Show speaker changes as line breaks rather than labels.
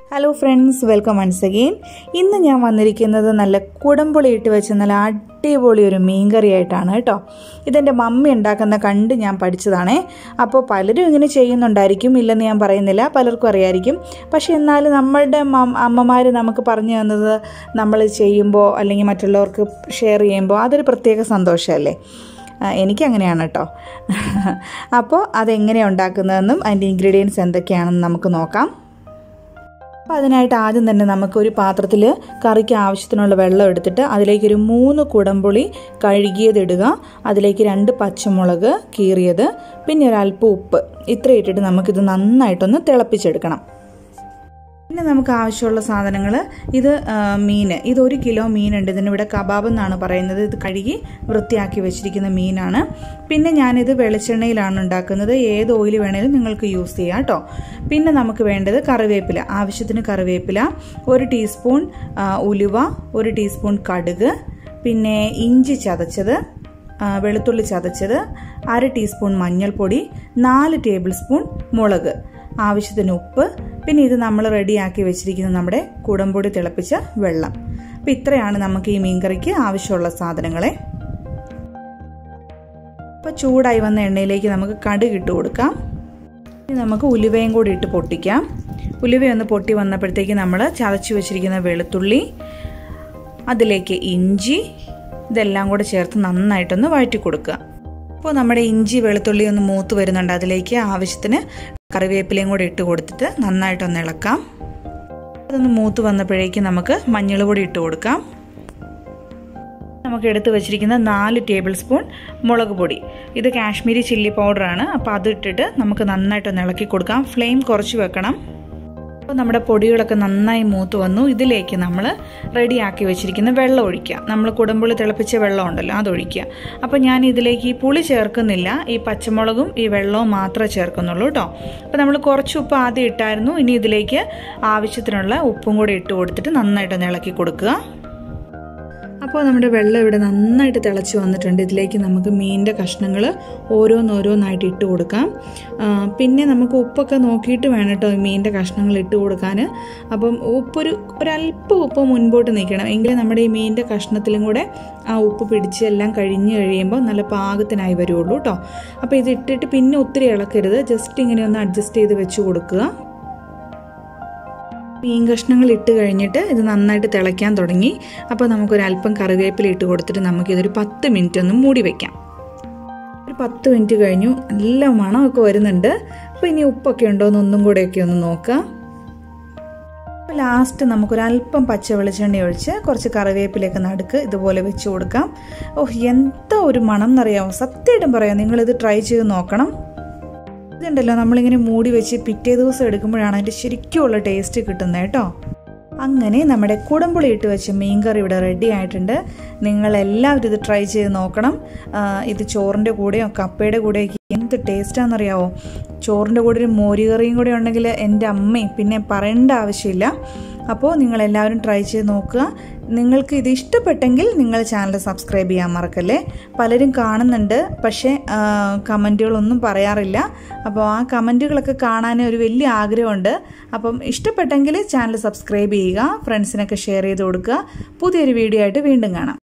hello friends welcome once again ഇന്ന് ഞാൻ വന്നിരിക്കുന്നത് നല്ല കുടംപുളി ഇട്ട് വെച്ച നല്ല അടിപൊളി ഒരു മീൻകറി ആയിട്ടാണ് കേട്ടോ ഇതെൻ്റെ മമ്മി ഉണ്ടാക്കുന്ന കണ്ട് ഞാൻ പഠിച്ചതാണേ അപ്പോൾ പലരും ഇങ്ങനെ ചെയ്യുന്നുണ്ടായിരിക്കും ഇല്ലെന്ന് ഞാൻ പറയുന്നില്ല പലർക്കും അറിയായിരിക്കും പക്ഷേ എന്നാലും നമ്മളുടെ അമ്മമാർ നമുക്ക് പറഞ്ഞു തന്നത് നമ്മൾ ചെയ്യുമ്പോൾ അല്ലെങ്കിൽ മറ്റുള്ളവർക്ക് ഷെയർ ചെയ്യുമ്പോൾ അതൊരു പ്രത്യേക സന്തോഷമല്ലേ എനിക്കങ്ങനെയാണ് കേട്ടോ അപ്പോൾ അതെങ്ങനെയാണ് ഉണ്ടാക്കുന്നതെന്നും അതിൻ്റെ ഇൻഗ്രീഡിയൻസ് എന്തൊക്കെയാണെന്ന് നമുക്ക് നോക്കാം അപ്പോൾ അതിനായിട്ട് ആദ്യം തന്നെ നമുക്കൊരു പാത്രത്തിൽ കറിക്ക് ആവശ്യത്തിനുള്ള വെള്ളം എടുത്തിട്ട് അതിലേക്കൊരു മൂന്ന് കുടംപുളി കഴുകിയതിടുക അതിലേക്ക് രണ്ട് പച്ചമുളക് കീറിയത് പിന്നെ ഒരു അല്പം ഉപ്പ് ഇത്ര ഇട്ടിട്ട് നമുക്കിത് നന്നായിട്ടൊന്ന് തിളപ്പിച്ചെടുക്കണം പിന്നെ നമുക്ക് ആവശ്യമുള്ള സാധനങ്ങൾ ഇത് മീൻ ഇത് ഒരു കിലോ മീനുണ്ട് ഇതിനിവിടെ കബാബ് എന്നാണ് പറയുന്നത് ഇത് കഴുകി വൃത്തിയാക്കി വെച്ചിരിക്കുന്ന മീനാണ് പിന്നെ ഞാനിത് വെളിച്ചെണ്ണയിലാണ് ഉണ്ടാക്കുന്നത് ഏത് ഓയിൽ വേണേലും നിങ്ങൾക്ക് യൂസ് ചെയ്യാം കേട്ടോ പിന്നെ നമുക്ക് വേണ്ടത് കറിവേപ്പില ആവശ്യത്തിന് കറിവേപ്പില ഒരു ടീസ്പൂൺ ഉലുവ ഒരു ടീസ്പൂൺ കടുക് പിന്നെ ഇഞ്ചി ചതച്ചത് വെളുത്തുള്ളി ചതച്ചത് അര ടീസ്പൂൺ മഞ്ഞൾപ്പൊടി നാല് ടേബിൾ സ്പൂൺ മുളക് ആവശ്യത്തിന് ഉപ്പ് പിന്നെ ഇത് നമ്മൾ റെഡിയാക്കി വെച്ചിരിക്കുന്ന നമ്മുടെ കുടംപൊടി തിളപ്പിച്ച വെള്ളം അപ്പം ഇത്രയാണ് നമുക്ക് ഈ മീൻകറിക്ക് ആവശ്യമുള്ള സാധനങ്ങളെ അപ്പോൾ ചൂടായി വന്ന എണ്ണയിലേക്ക് നമുക്ക് കടുക് ഇട്ട് കൊടുക്കാം ഇനി നമുക്ക് ഉലുവയും കൂടി ഇട്ട് പൊട്ടിക്കാം ഉലുവയൊന്ന് പൊട്ടി വന്നപ്പോഴത്തേക്ക് നമ്മൾ ചതച്ച് വെച്ചിരിക്കുന്ന വെളുത്തുള്ളി അതിലേക്ക് ഇഞ്ചി ഇതെല്ലാം കൂടെ ചേർത്ത് നന്നായിട്ടൊന്ന് വഴറ്റി കൊടുക്കുക അപ്പോൾ നമ്മുടെ ഇഞ്ചി വെളുത്തുള്ളി ഒന്ന് മൂത്ത് വരുന്നുണ്ട് അതിലേക്ക് ആവശ്യത്തിന് കറിവേപ്പിലയും കൂടി ഇട്ട് കൊടുത്തിട്ട് നന്നായിട്ടൊന്ന് ഇളക്കാം അതൊന്ന് മൂത്ത് വന്നപ്പോഴേക്കും നമുക്ക് മഞ്ഞൾ പൊടി ഇട്ട് കൊടുക്കാം നമുക്ക് എടുത്ത് വെച്ചിരിക്കുന്ന നാല് ടേബിൾ സ്പൂൺ മുളക് പൊടി ഇത് കാശ്മീരി ചില്ലി പൗഡറാണ് അപ്പോൾ അത് ഇട്ടിട്ട് നമുക്ക് നന്നായിട്ടൊന്ന് ഇളക്കി കൊടുക്കാം ഫ്ലെയിം കുറച്ച് വെക്കണം അപ്പോൾ നമ്മുടെ പൊടികളൊക്കെ നന്നായി മൂത്ത് വന്നു ഇതിലേക്ക് നമ്മൾ റെഡിയാക്കി വെച്ചിരിക്കുന്ന വെള്ളം ഒഴിക്കുക നമ്മൾ കുടമ്പുളി തിളപ്പിച്ച വെള്ളം ഉണ്ടല്ലോ അതൊഴിക്കുക അപ്പോൾ ഞാൻ ഇതിലേക്ക് ഈ പുളി ചേർക്കുന്നില്ല ഈ പച്ചമുളകും ഈ വെള്ളവും മാത്രമേ ചേർക്കുന്നുള്ളൂ കേട്ടോ അപ്പോൾ നമ്മൾ കുറച്ച് ഉപ്പ് ആദ്യം ഇട്ടായിരുന്നു ഇനി ഇതിലേക്ക് ആവശ്യത്തിനുള്ള ഉപ്പും കൂടി ഇട്ട് കൊടുത്തിട്ട് നന്നായിട്ടൊന്ന് ഇളക്കി കൊടുക്കുക അപ്പോൾ നമ്മുടെ വെള്ളം ഇവിടെ നന്നായിട്ട് തിളച്ച് വന്നിട്ടുണ്ട് ഇതിലേക്ക് നമുക്ക് മീനിൻ്റെ കഷ്ണങ്ങൾ ഓരോന്നോരോന്നായിട്ട് ഇട്ട് കൊടുക്കാം പിന്നെ നമുക്ക് ഉപ്പൊക്കെ നോക്കിയിട്ട് വേണം കേട്ടോ മീനിൻ്റെ കഷ്ണങ്ങൾ ഇട്ട് കൊടുക്കാൻ അപ്പം ഉപ്പൊരു ഒരല്പം ഉപ്പ് മുൻപോട്ട് നിൽക്കണം എങ്കിലേ നമ്മുടെ ഈ മീനിൻ്റെ കഷ്ണത്തിലും കൂടെ ആ ഉപ്പ് പിടിച്ച് എല്ലാം കഴിഞ്ഞ് കഴിയുമ്പോൾ നല്ല പാകത്തിനായി വരുള്ളൂ കേട്ടോ അപ്പോൾ ഇത് ഇട്ടിട്ട് പിന്നെ ഒത്തിരി ഇളക്കരുത് ജസ്റ്റ് ഇങ്ങനെ ഒന്ന് അഡ്ജസ്റ്റ് ചെയ്ത് വെച്ച് കൊടുക്കുക മീൻ കഷ്ണങ്ങൾ ഇട്ട് കഴിഞ്ഞിട്ട് ഇത് നന്നായിട്ട് തിളയ്ക്കാൻ തുടങ്ങി അപ്പോൾ നമുക്കൊരു അല്പം കറിവേപ്പില ഇട്ട് കൊടുത്തിട്ട് നമുക്കിതൊരു പത്ത് മിനിറ്റ് ഒന്ന് മൂടി വെക്കാം ഒരു പത്ത് മിനിറ്റ് കഴിഞ്ഞു നല്ല മണമൊക്കെ വരുന്നുണ്ട് അപ്പോൾ ഇനി ഉപ്പൊക്കെ ഉണ്ടോ എന്ന് ഒന്നും കൂടെയൊക്കെ ഒന്ന് നോക്കാം അപ്പോൾ ലാസ്റ്റ് നമുക്കൊരല്പം പച്ച വെളിച്ചെണ്ണ ഒഴിച്ച് കുറച്ച് കറിവേപ്പിലൊക്കെ നടുക്ക് ഇതുപോലെ വെച്ച് കൊടുക്കാം ഓഹ് എന്താ ഒരു മണം എന്നറിയാമോ സത്യമായിട്ടും പറയാം നിങ്ങളിത് ട്രൈ ചെയ്ത് നോക്കണം ഇതുണ്ടല്ലോ നമ്മളിങ്ങനെ മൂടി വെച്ച് പിറ്റേ ദിവസം എടുക്കുമ്പോഴാണ് അതിൻ്റെ ശരിക്കുമുള്ള ടേസ്റ്റ് കിട്ടുന്നത് കേട്ടോ അങ്ങനെ നമ്മുടെ കുടംപുളി ഇട്ട് വെച്ച മീൻകറി ഇവിടെ റെഡി ആയിട്ടുണ്ട് നിങ്ങളെല്ലാവരും ഇത് ട്രൈ ചെയ്ത് നോക്കണം ഇത് ചോറിൻ്റെ കൂടെയോ കപ്പയുടെ കൂടെയൊക്കെ എന്ത് ടേസ്റ്റാണെന്നറിയാവോ ചോറിൻ്റെ കൂടെ ഒരു മോരുകറിയും കൂടെ ഉണ്ടെങ്കിൽ എൻ്റെ അമ്മയും പിന്നെ പറയേണ്ട ആവശ്യമില്ല അപ്പോൾ നിങ്ങളെല്ലാവരും ട്രൈ ചെയ്ത് നോക്കുക നിങ്ങൾക്ക് ഇത് ഇഷ്ടപ്പെട്ടെങ്കിൽ നിങ്ങൾ ചാനൽ സബ്സ്ക്രൈബ് ചെയ്യാൻ മറക്കല്ലേ പലരും കാണുന്നുണ്ട് പക്ഷേ കമൻറ്റുകളൊന്നും പറയാറില്ല അപ്പോൾ ആ കമൻറ്റുകളൊക്കെ കാണാൻ ഒരു വലിയ ആഗ്രഹമുണ്ട് അപ്പം ഇഷ്ടപ്പെട്ടെങ്കിൽ ചാനൽ സബ്സ്ക്രൈബ് ചെയ്യുക ഫ്രണ്ട്സിനൊക്കെ ഷെയർ ചെയ്ത് കൊടുക്കുക പുതിയൊരു വീഡിയോ ആയിട്ട് വീണ്ടും കാണാം